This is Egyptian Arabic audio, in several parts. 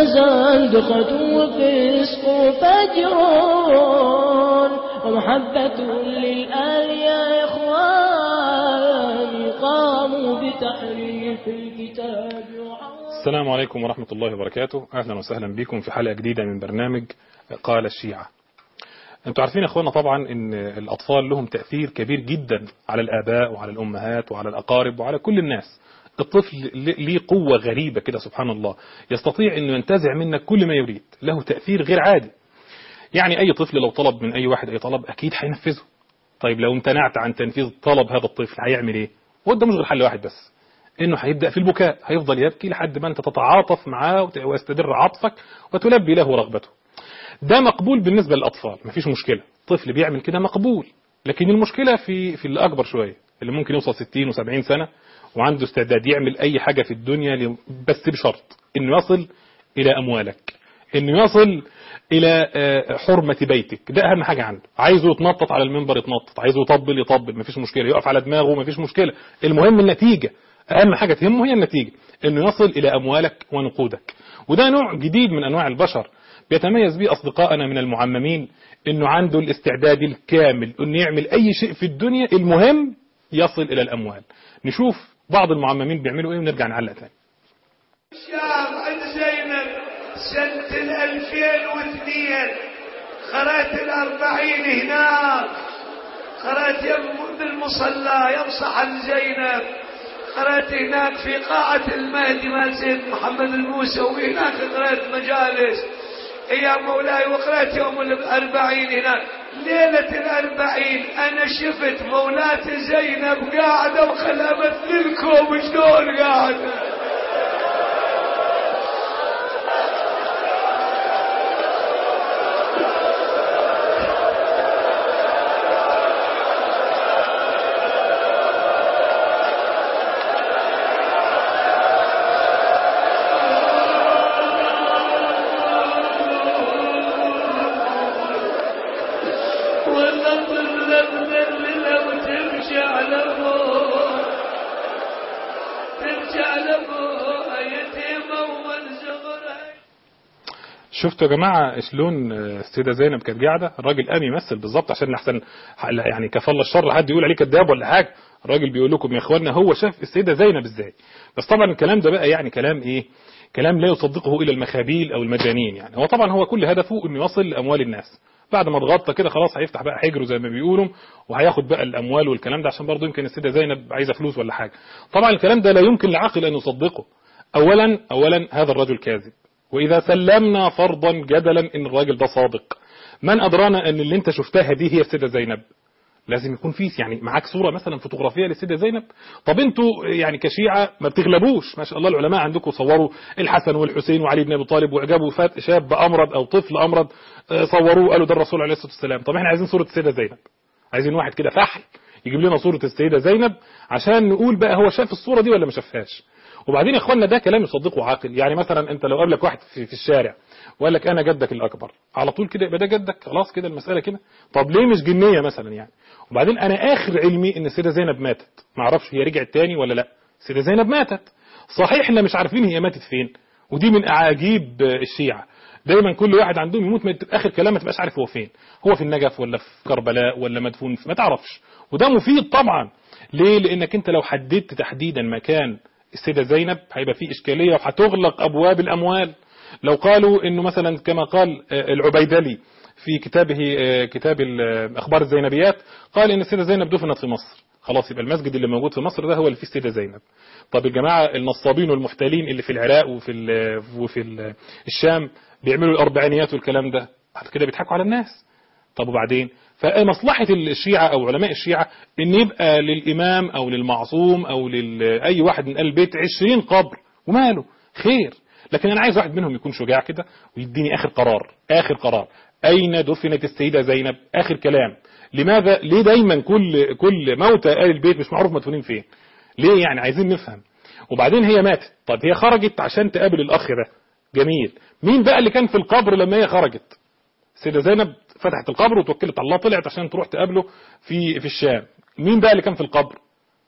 زندقة وفسق فجر ومحبة للآل يا إخوان قاموا بتحريف الكتاب السلام عليكم ورحمة الله وبركاته أهلا وسهلا بكم في حلقة جديدة من برنامج قال الشيعة انتوا عارفين يا اخوانا طبعا ان الاطفال لهم تأثير كبير جدا على الاباء وعلى الامهات وعلى الاقارب وعلى كل الناس الطفل ليه قوة غريبة كده سبحان الله يستطيع انه ينتزع منك كل ما يريد له تأثير غير عادي يعني اي طفل لو طلب من اي واحد اي طلب اكيد هينفذه طيب لو امتنعت عن تنفيذ طلب هذا الطفل هيعمل ايه هو ده مش غير حل واحد بس انه هيبدا في البكاء هيفضل يبكي لحد ما انت تتعاطف معاه ويستدر عطفك وتلبي له رغبته ده مقبول بالنسبه للاطفال مفيش مشكله طفل بيعمل كده مقبول لكن المشكله في في اللي اكبر شويه اللي ممكن يوصل 60 و70 سنه وعنده استعداد يعمل اي حاجه في الدنيا بس بشرط انه يصل الى اموالك انه يصل الى حرمة بيتك ده اهم حاجة عنده عايزه يتنطط على المنبر يتنطط عايزه يطبل يطبل مفيش مشكلة يقف على دماغه مفيش مشكلة المهم النتيجة اهم حاجة تهمه هي النتيجة انه يصل الى اموالك ونقودك وده نوع جديد من انواع البشر بيتميز به اصدقائنا من المعممين انه عنده الاستعداد الكامل انه يعمل اي شيء في الدنيا المهم يصل الى الاموال نشوف بعض المعممين بيعملوا ايه ونرجع نعلق تاني الشام عند زينب سنة الألفين واثنين خريت الأربعين هناك خريت يم بالمصلى يمصح عن زينب خريت هناك في قاعة المهدي مال سيد محمد الموسوي هناك قريت مجالس يا مولاي وقرأت يوم الأربعين هناك ليلة الأربعين أنا شفت مولاة زينب قاعدة وخلها مثلكم شلون قاعدة شفتوا يا جماعة شلون السيدة زينب كانت قاعدة الراجل قام يمثل بالظبط عشان لحسن يعني كفل الشر حد يقول عليه كذاب ولا حاجة الراجل بيقول لكم يا اخوانا هو شاف السيدة زينب ازاي بس طبعا الكلام ده بقى يعني كلام ايه كلام لا يصدقه الى المخابيل او المجانين يعني هو طبعا هو كل هدفه انه يصل لاموال الناس بعد ما اتغطى كده خلاص هيفتح بقى حجره زي ما بيقولوا وهياخد بقى الاموال والكلام ده عشان برضه يمكن السيدة زينب عايزة فلوس ولا حاجة طبعا الكلام ده لا يمكن لعاقل ان يصدقه اولا اولا هذا الرجل كاذب وإذا سلمنا فرضا جدلا إن الراجل ده صادق من أدرانا أن اللي أنت شفتها دي هي السيدة زينب لازم يكون في يعني معاك صورة مثلا فوتوغرافية للسيدة زينب طب انتوا يعني كشيعة ما بتغلبوش ما شاء الله العلماء عندكم صوروا الحسن والحسين وعلي بن ابي طالب وعجبوا فات شاب امرض او طفل امرض صوروه قالوا ده الرسول عليه الصلاة والسلام طب احنا عايزين صورة السيدة زينب عايزين واحد كده فحل يجيب لنا صورة السيدة زينب عشان نقول بقى هو شاف الصورة دي ولا ما شافهاش وبعدين يا اخوانا ده كلام يصدقه عاقل يعني مثلا انت لو قابلك واحد في, في الشارع وقال لك انا جدك الاكبر على طول كده يبقى ده جدك خلاص كده المساله كده طب ليه مش جنيه مثلا يعني وبعدين انا اخر علمي ان السيده زينب ماتت ما اعرفش هي رجعت تاني ولا لا السيده زينب ماتت صحيح احنا مش عارفين هي ماتت فين ودي من اعاجيب الشيعة دايما كل واحد عندهم يموت ما اخر كلام ما تبقاش عارف هو فين هو في النجف ولا في كربلاء ولا مدفون ما تعرفش وده مفيد طبعا ليه لانك انت لو حددت تحديدا مكان السيدة زينب هيبقى فيه إشكالية وهتغلق أبواب الأموال لو قالوا إنه مثلا كما قال العبيدلي في كتابه كتاب أخبار الزينبيات قال إن السيدة زينب دفنت في مصر خلاص يبقى المسجد اللي موجود في مصر ده هو اللي فيه السيدة زينب طب الجماعة النصابين والمحتالين اللي في العراق وفي ال وفي ال الشام بيعملوا الأربعينيات والكلام ده بعد كده بيضحكوا على الناس طب وبعدين فمصلحة الشيعة أو علماء الشيعة إن يبقى للإمام أو للمعصوم أو لأي واحد من البيت عشرين قبر وماله خير لكن أنا عايز واحد منهم يكون شجاع كده ويديني آخر قرار آخر قرار أين دفنت السيدة زينب آخر كلام لماذا ليه دايما كل كل موتى آل البيت مش معروف مدفونين فين ليه يعني عايزين نفهم وبعدين هي ماتت طب هي خرجت عشان تقابل الأخ ده جميل مين بقى اللي كان في القبر لما هي خرجت السيدة زينب فتحت القبر وتوكلت على الله طلعت عشان تروح تقابله في في الشام مين بقى اللي كان في القبر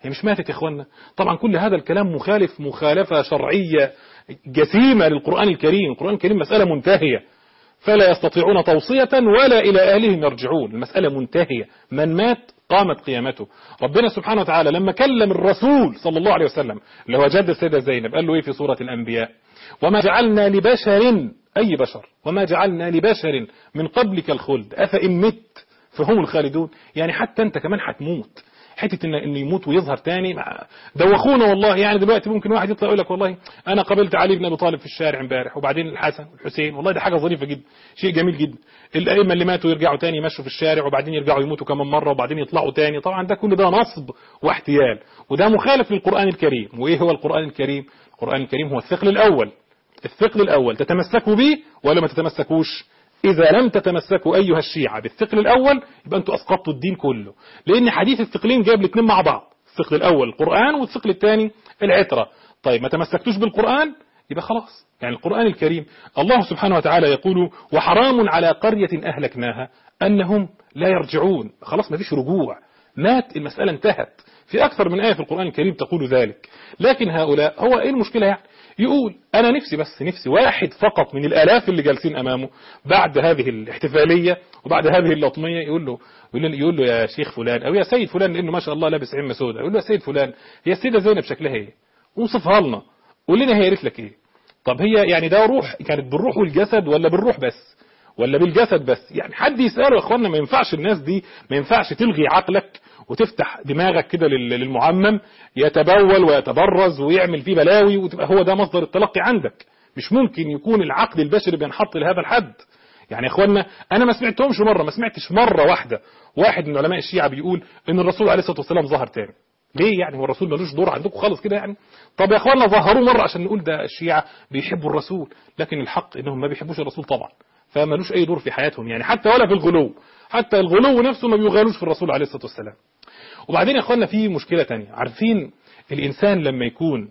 هي مش ماتت يا اخوانا طبعا كل هذا الكلام مخالف مخالفة شرعية جسيمة للقرآن الكريم القرآن الكريم مسألة منتهية فلا يستطيعون توصية ولا إلى أهلهم يرجعون المسألة منتهية من مات قامت قيامته ربنا سبحانه وتعالى لما كلم الرسول صلى الله عليه وسلم اللي هو جد السيدة زينب قال له إيه في سورة الأنبياء وما جعلنا لبشر أي بشر وما جعلنا لبشر من قبلك الخلد أفإن مت فهم الخالدون يعني حتى أنت كمان هتموت حته ان انه يموت ويظهر تاني مع- دوخونا والله يعني دلوقتي ممكن واحد يطلع يقول لك والله انا قابلت علي بن ابي طالب في الشارع امبارح وبعدين الحسن والحسين والله ده حاجه ظريفه جدا شيء جميل جدا الائمه اللي ماتوا يرجعوا تاني يمشوا في الشارع وبعدين يرجعوا يموتوا كمان مره وبعدين يطلعوا تاني طبعا ده كل ده نصب واحتيال وده مخالف للقران الكريم وايه هو القران الكريم القران الكريم هو الثقل الاول الثقل الأول تتمسكوا به ولا ما تتمسكوش إذا لم تتمسكوا أيها الشيعة بالثقل الأول يبقى أنتوا أسقطتوا الدين كله لأن حديث الثقلين جايب الاثنين مع بعض الثقل الأول القرآن والثقل الثاني العترة طيب ما تمسكتوش بالقرآن يبقى خلاص يعني القرآن الكريم الله سبحانه وتعالى يقول وحرام على قرية أهلكناها أنهم لا يرجعون خلاص ما فيش رجوع مات المسألة انتهت في أكثر من آية في القرآن الكريم تقول ذلك لكن هؤلاء هو إيه المشكلة يعني يقول أنا نفسي بس نفسي واحد فقط من الآلاف اللي جالسين أمامه بعد هذه الاحتفالية وبعد هذه اللطمية يقول له يقول له, يقول له يا شيخ فلان أو يا سيد فلان لأنه ما شاء الله لابس عمة سوداء يقول له يا سيد فلان هي السيدة زينب شكلها إيه وصفها لنا قول لنا هي قالت لك إيه طب هي يعني ده روح كانت بالروح والجسد ولا بالروح بس ولا بالجسد بس يعني حد يسأله يا اخوانا ما ينفعش الناس دي ما ينفعش تلغي عقلك وتفتح دماغك كده لل- للمعمم يتبول ويتبرز ويعمل فيه بلاوي وتبقى هو ده مصدر التلقي عندك مش ممكن يكون العقل البشري بينحط لهذا الحد يعني يا اخوانا انا ما سمعتهمش مره ما سمعتش مره واحده واحد من علماء الشيعه بيقول ان الرسول عليه الصلاه والسلام ظهر تاني ليه يعني هو الرسول ملوش دور عندكم خالص كده يعني طب يا اخوانا ظهروه مره عشان نقول ده الشيعه بيحبوا الرسول لكن الحق انهم ما بيحبوش الرسول طبعا فمالوش اي دور في حياتهم يعني حتى ولا في الغلو حتى الغلو نفسه ما بيغالوش في الرسول عليه الصلاه والسلام وبعدين يا اخوانا في مشكله تانية عارفين الانسان لما يكون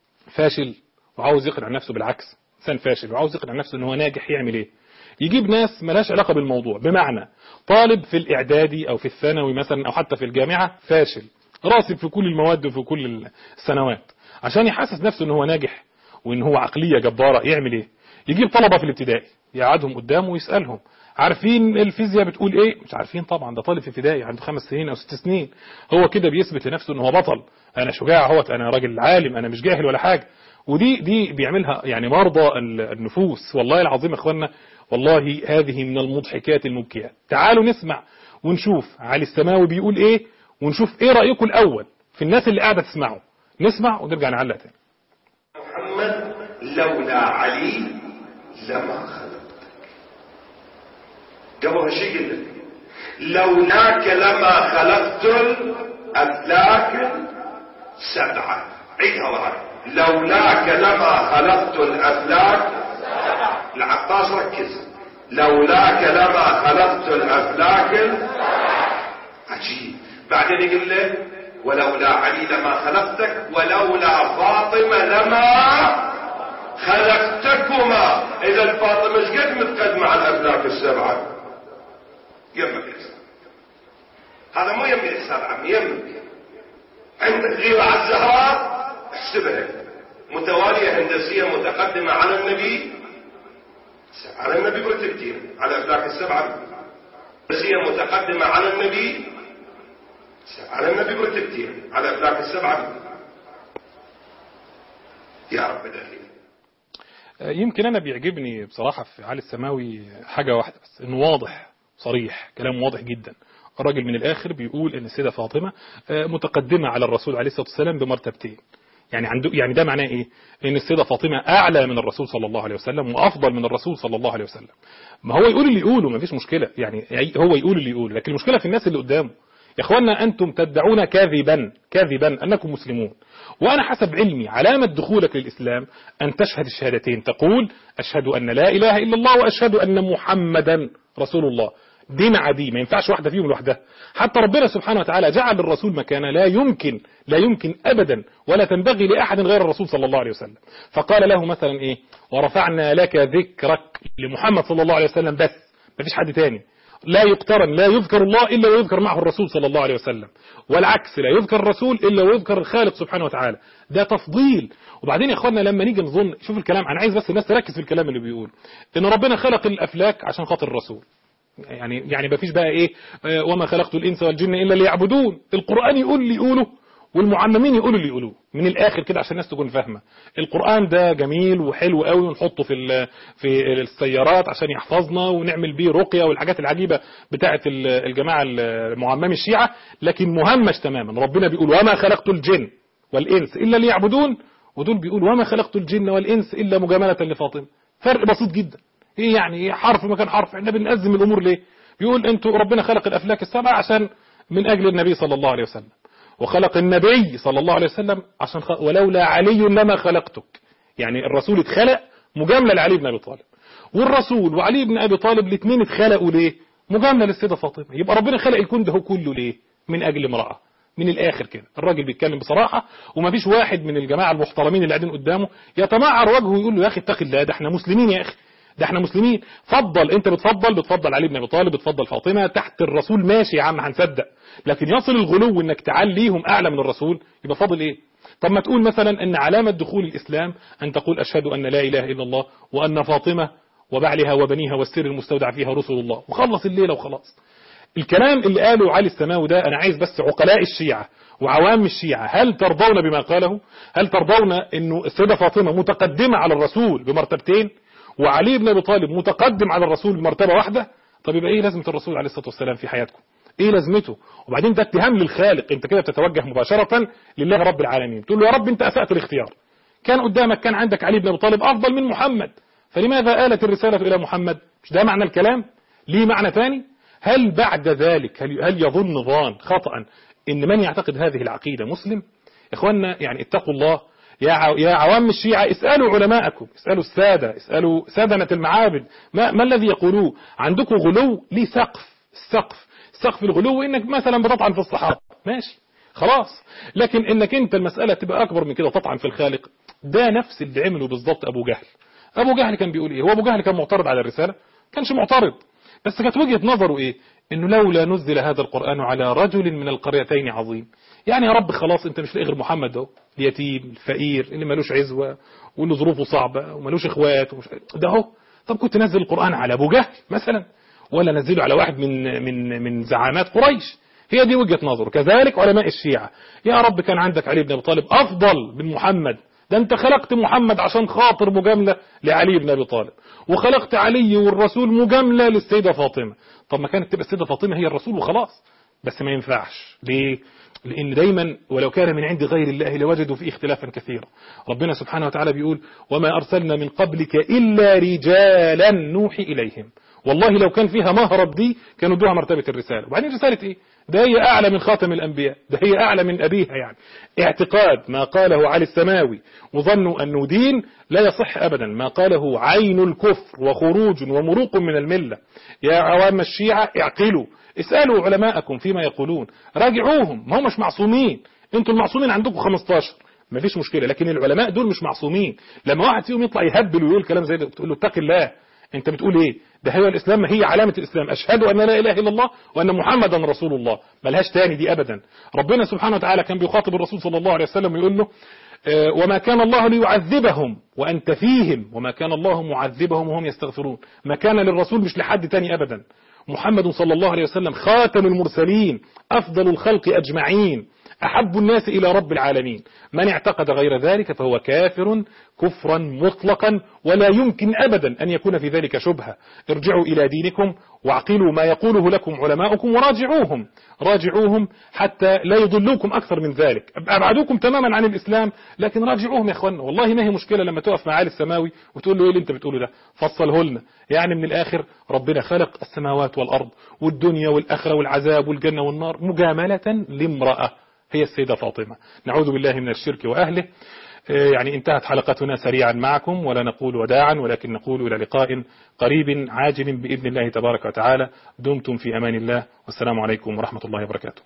فاشل وعاوز يقنع نفسه بالعكس انسان فاشل وعاوز يقنع نفسه ان هو ناجح يعمل ايه يجيب ناس ملهاش علاقه بالموضوع بمعنى طالب في الاعدادي او في الثانوي مثلا او حتى في الجامعه فاشل راسب في كل المواد وفي كل السنوات عشان يحسس نفسه ان هو ناجح وان هو عقليه جباره يعمل ايه يجيب طلبه في الابتدائي يقعدهم قدامه ويسالهم عارفين الفيزياء بتقول ايه مش عارفين طبعا ده طالب في ابتدائي عنده خمس سنين او ست سنين هو كده بيثبت لنفسه ان هو بطل انا شجاع اهوت انا راجل عالم انا مش جاهل ولا حاجه ودي دي بيعملها يعني مرضى ال- النفوس والله العظيم يا اخوانا والله هذه من المضحكات المبكيات تعالوا نسمع ونشوف علي السماوي بيقول ايه ونشوف ايه رايكم الاول في الناس اللي قاعده تسمعه نسمع ونرجع نعلق تاني محمد لولا علي لما خلقتك قبل شيء قلت لولاك لما خلقت الافلاك سبعه عيدها وراي لولاك لما خلقت الافلاك العباس ركز لولاك لما خلقت الافلاك عجيب بعدين يقول له ولولا علي لما خلقتك ولولا فاطمة لما خلقتكما اذا فاطمة ايش قد متقدمة على الافلاك السبعة يمك الحساب هذا مو يمي الحساب عمي يمك عندك غيرة على الزهراء احسبها متوالية هندسية متقدمة على النبي على النبي برتبتين على الافلاك السبعة هندسية متقدمة على النبي على النبي مرتبتين على افلاك السبعه يا رب دخيل يمكن انا بيعجبني بصراحه في علي السماوي حاجه واحده بس انه واضح صريح كلام واضح جدا الراجل من الاخر بيقول ان السيده فاطمه آه، متقدمه على الرسول عليه الصلاه والسلام بمرتبتين يعني عنده يعني ده معناه ايه ان السيده فاطمه اعلى من الرسول صلى الله عليه وسلم وافضل من الرسول صلى الله عليه وسلم ما هو يقول اللي يقوله ما فيش مشكله يعني هو يقول اللي يقوله لكن المشكله في الناس اللي قدامه يا اخوانا انتم تدعون كاذبا كاذبا انكم مسلمون وانا حسب علمي علامه دخولك للاسلام ان تشهد الشهادتين تقول اشهد ان لا اله الا الله واشهد ان محمدا رسول الله دي مع دي ما ينفعش واحده فيهم لوحدها حتى ربنا سبحانه وتعالى جعل الرسول مكانه لا يمكن لا يمكن ابدا ولا تنبغي لاحد غير الرسول صلى الله عليه وسلم فقال له مثلا ايه ورفعنا لك ذكرك لمحمد صلى الله عليه وسلم بس ما فيش حد تاني لا يقترن لا يذكر الله إلا ويذكر معه الرسول صلى الله عليه وسلم والعكس لا يذكر الرسول إلا ويذكر الخالق سبحانه وتعالى ده تفضيل وبعدين يا اخوانا لما نيجي نظن شوف الكلام انا عايز بس الناس تركز في الكلام اللي بيقول ان ربنا خلق الافلاك عشان خاطر الرسول يعني يعني مفيش بقى ايه آه، وما خلقت الانس والجن الا ليعبدون القران يقول اللي يقوله والمعممين يقولوا اللي يقولوه من الاخر كده عشان الناس تكون فاهمه القران ده جميل وحلو قوي ونحطه في ال- في السيارات عشان يحفظنا ونعمل بيه رقيه والحاجات العجيبه بتاعه ال- الجماعه المعمم الشيعه لكن مهمش تماما ربنا بيقول وما خلقت الجن والانس الا ليعبدون ودول بيقولوا وما خلقت الجن والانس الا مجامله لفاطمه فرق بسيط جدا ايه يعني إيه حرف مكان حرف احنا بنقزم الامور ليه بيقول انتوا ربنا خلق الافلاك السبع عشان من اجل النبي صلى الله عليه وسلم وخلق النبي صلى الله عليه وسلم عشان خ... ولولا علي لما خلقتك يعني الرسول اتخلق مجامله لعلي بن ابي طالب والرسول وعلي بن ابي طالب الاثنين اتخلقوا ليه مجامله للسيده فاطمه يبقى ربنا خلق الكون ده كله ليه من اجل امراه من الاخر كده الراجل بيتكلم بصراحه ومفيش واحد من الجماعه المحترمين اللي قاعدين قدامه يتمعر وجهه ويقول له يا اخي اتق الله ده احنا مسلمين يا اخي ده احنا مسلمين فضل انت بتفضل بتفضل علي بن ابي طالب بتفضل فاطمه تحت الرسول ماشي يا عم هنصدق لكن يصل الغلو انك تعليهم اعلى من الرسول يبقى فاضل ايه طب ما تقول مثلا ان علامه دخول الاسلام ان تقول اشهد ان لا اله الا الله وان فاطمه وبعلها وبنيها والسر المستودع فيها رسل الله وخلص الليله وخلاص الكلام اللي قاله علي السماوي ده انا عايز بس عقلاء الشيعة وعوام الشيعة هل ترضون بما قاله هل ترضون انه السيدة فاطمة متقدمة على الرسول بمرتبتين وعلي بن ابي طالب متقدم على الرسول بمرتبة واحدة طب يبقى ايه لازمة الرسول عليه الصلاة والسلام في حياتكم ايه لازمته وبعدين ده اتهام للخالق انت كده بتتوجه مباشرة لله رب العالمين تقول له يا رب انت اسأت الاختيار كان قدامك كان عندك علي بن ابي طالب افضل من محمد فلماذا آلت الرسالة الى محمد مش ده معنى الكلام ليه معنى ثاني هل بعد ذلك هل هل يظن ظان خطأ ان من يعتقد هذه العقيدة مسلم اخواننا يعني اتقوا الله يا عو- يا عوام الشيعة اسألوا علماءكم اسألوا السادة اسألوا سادنة المعابد ما, ما الذي يقولوه عندكم غلو ليه سقف السقف سقف الغلو انك مثلا بتطعن في الصحابة ماشي خلاص لكن انك انت المسألة تبقى اكبر من كده تطعن في الخالق ده نفس اللي عمله بالظبط ابو جهل ابو جهل كان بيقول ايه هو ابو جهل كان معترض على الرسالة كانش معترض بس كانت وجهة نظره ايه انه لولا نزل هذا القرآن على رجل من القريتين عظيم يعني يا رب خلاص انت مش لاقي غير محمد اهو اليتيم الفقير اللي ملوش عزوة واللي ظروفه صعبة وملوش اخوات ومش ده اهو طب كنت نزل القرآن على ابو جهل مثلا ولا نزله على واحد من من من زعامات قريش هي دي وجهة نظره كذلك علماء الشيعة يا رب كان عندك علي بن ابي طالب افضل من محمد ده انت خلقت محمد عشان خاطر مجاملة لعلي بن ابي طالب وخلقت علي والرسول مجاملة للسيدة فاطمة طب ما كانت تبقى السيدة فاطمة هي الرسول وخلاص بس ما ينفعش ليه لأن دايما ولو كان من عند غير الله لوجدوا فيه اختلافا كثيرا ربنا سبحانه وتعالى بيقول وما أرسلنا من قبلك إلا رجالا نوحي إليهم والله لو كان فيها مهرب دي كانوا ادوها مرتبة الرسالة وبعدين رسالة ايه ده هي أعلى من خاتم الأنبياء ده هي أعلى من أبيها يعني اعتقاد ما قاله علي السماوي وظنوا أنه دين لا يصح أبدا ما قاله عين الكفر وخروج ومروق من الملة يا عوام الشيعة اعقلوا اسألوا علماءكم فيما يقولون راجعوهم ما هم مش معصومين انتوا المعصومين عندكم 15 ما فيش مشكلة لكن العلماء دول مش معصومين لما واحد فيهم يطلع يهبل ويقول كلام زي ده تقول له اتق الله انت بتقول ايه ده هو الاسلام هي علامة الاسلام اشهد ان لا اله الا الله وان محمدا رسول الله ملهاش تاني دي ابدا ربنا سبحانه وتعالى كان بيخاطب الرسول صلى الله عليه وسلم ويقول له آه، وما كان الله ليعذبهم وانت فيهم وما كان الله معذبهم وهم يستغفرون ما كان للرسول مش لحد تاني ابدا محمد صلى الله عليه وسلم خاتم المرسلين أفضل الخلق أجمعين أحب الناس إلى رب العالمين من اعتقد غير ذلك فهو كافر كفرا مطلقا ولا يمكن أبدا أن يكون في ذلك شبهة ارجعوا إلى دينكم واعقلوا ما يقوله لكم علماؤكم وراجعوهم راجعوهم حتى لا يضلوكم أكثر من ذلك أبعدوكم تماما عن الإسلام لكن راجعوهم يا أخوانا والله ما هي مشكلة لما تقف مع علي السماوي وتقول له إيه اللي أنت بتقوله ده فصله لنا يعني من الآخر ربنا خلق السماوات والأرض والدنيا والآخرة والعذاب والجنة والنار مجاملة لامرأة هي السيدة فاطمة نعوذ بالله من الشرك وأهله آه، يعني انتهت حلقتنا سريعا معكم ولا نقول وداعا ولكن نقول إلى لقاء قريب عاجل بإذن الله تبارك وتعالى دمتم في أمان الله والسلام عليكم ورحمة الله وبركاته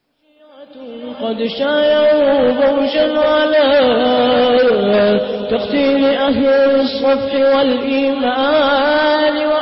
قد شايعوا برجا على تقتيل أهل الصف والإيمان